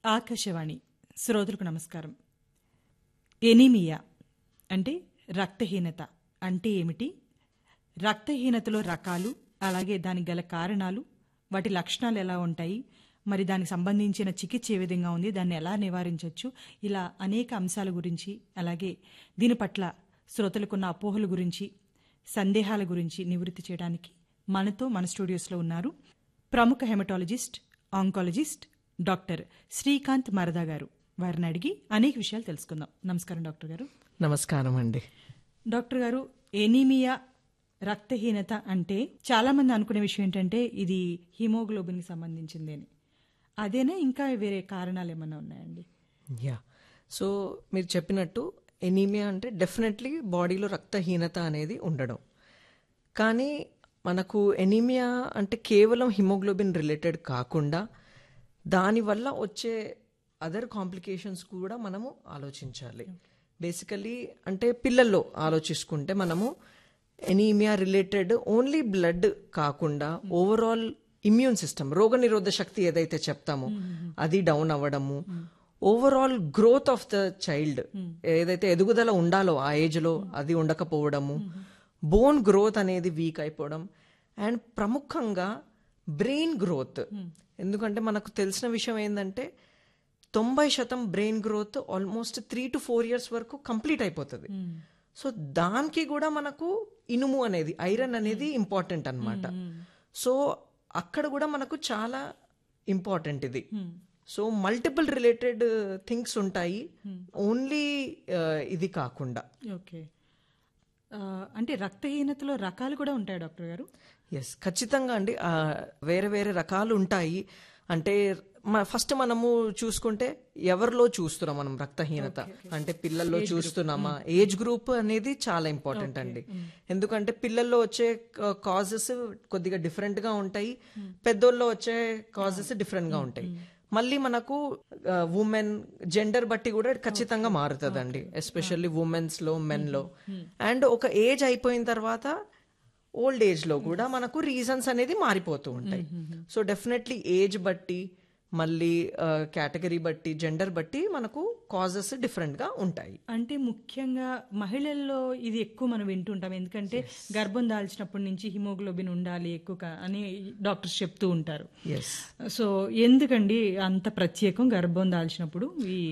ఆకాశవాణి శ్రోతలకు నమస్కారం ఎనీమియా అంటే రక్తహీనత అంటే ఏమిటి రక్తహీనతలో రకాలు అలాగే దానికి గల కారణాలు వాటి లక్షణాలు ఎలా ఉంటాయి మరి దానికి సంబంధించిన చికిత్స ఏ విధంగా ఉంది దాన్ని ఎలా నివారించవచ్చు ఇలా అనేక అంశాల గురించి అలాగే దీని పట్ల శ్రోతలకున్న అపోహల గురించి సందేహాల గురించి నివృత్తి చేయడానికి మనతో మన స్టూడియోస్లో ఉన్నారు ప్రముఖ hematologist oncologist doctor Srikanth Marada గారు వారిని అడిగి అనేక విషయాలు తెలుసుకుందాం నమస్కారం డాక్టర్ గారు నమస్కారం అండి డాక్టర్ గారు ఎనీమియా రక్తహీనత అంటే చాలా మంది అనుకునే విషయం ఏంటంటే ఇది హిమోగ్లోబిన్ కి సంబంధించింది అని అదేనా ఇంకా వేరే కారణాలు ఏమైనా ఉన్నాయండి యా సో మీరు చెప్పినట్టు ఎనీమియా అంటే డెఫినెట్లీ బాడీలో రక్తహీనత అనేది ఉండడం కానీ మనకు ఎనీమియా అంటే కేవలం హిమోగ్లోబిన్ రిలేటెడ్ కాకుండా దానివల్ల వచ్చే అదర్ కాంప్లికేషన్స్ కూడా మనము ఆలోచించాలి బేసికలీ అంటే పిల్లల్లో ఆలోచించుకుంటే మనము ఎనీమియా రిలేటెడ్ ఓన్లీ బ్లడ్ కాకుండా ఓవరాల్ ఇమ్యూన్ సిస్టమ్ రోగనిరోధ శక్తి ఏదైతే చెప్తామో అది డౌన్ అవ్వడము overall growth of the child ఏదైతే ఎదుగుదల ఉండాలో ఆ ఏజ్ లో అది ఉండకపోవడము బోన్ గ్రోత్ అనేది వీక్ అయిపోవడం అండ్ ప్రముఖంగా బ్రెయిన్ గ్రోత్ ఎందుకంటే మనకు తెలిసిన విషయం ఏంటంటే తొంభై శాతం brain growth almost three to four years వరకు కంప్లీట్ అయిపోతుంది సో దానికి కూడా మనకు ఇనుము అనేది ఐరన్ అనేది ఇంపార్టెంట్ అన్నమాట సో అక్కడ కూడా మనకు చాలా ఇంపార్టెంట్ ఇది సో మల్టిపుల్ రిలేటెడ్ థింగ్స్ ఉంటాయి ఓన్లీ ఇది కాకుండా ఓకే ఆ, అంటే రక్తహీనతలో రకాలు కూడా ఉంటాయి డాక్టర్ గారు ఎస్ ఖచ్చితంగా అండి ఆ, వేరే వేరే రకాలు ఉంటాయి అంటే ఫస్ట్ మనము చూసుకుంటే ఎవరిలో చూస్తున్నాం మనం రక్తహీనత అంటే పిల్లల్లో చూస్తున్నామా ఏజ్ గ్రూప్ అనేది చాలా ఇంపార్టెంట్ అండి ఎందుకంటే పిల్లల్లో వచ్చే కాజెస్ కొద్దిగా డిఫరెంట్ గా ఉంటాయి పెద్దోళ్ళలో వచ్చే కాజెస్ డిఫరెంట్ గా ఉంటాయి మళ్ళీ మనకు ఉమెన్ జెండర్ బట్టి కూడా ఖచ్చితంగా మారుతుందండి ఎస్పెషల్లీ ఉమెన్స్ లో మెన్ లో అండ్ ఒక ఏజ్ అయిపోయిన తర్వాత ఓల్డ్ ఏజ్ లో కూడా మనకు రీజన్స్ అనేది మారిపోతూ ఉంటాయి సో డెఫినెట్లీ ఏజ్ బట్టి మళ్ళీ కేటగిరీ బట్టి జెండర్ బట్టి మనకు కాజెస్ డిఫరెంట్ గా ఉంటాయి అంటే ముఖ్యంగా మహిళల్లో ఇది ఎక్కువ మనం వింటుంటాం ఎందుకంటే గర్భం దాల్చినప్పటి నుంచి హిమోగ్లోబిన్ ఉండాలి ఎక్కువ కా- అని డాక్టర్స్ చెప్తూ ఉంటారు ఎస్ సో ఎందుకండి అంత ప్రత్యేకం గర్భం దాల్చినప్పుడు ఈ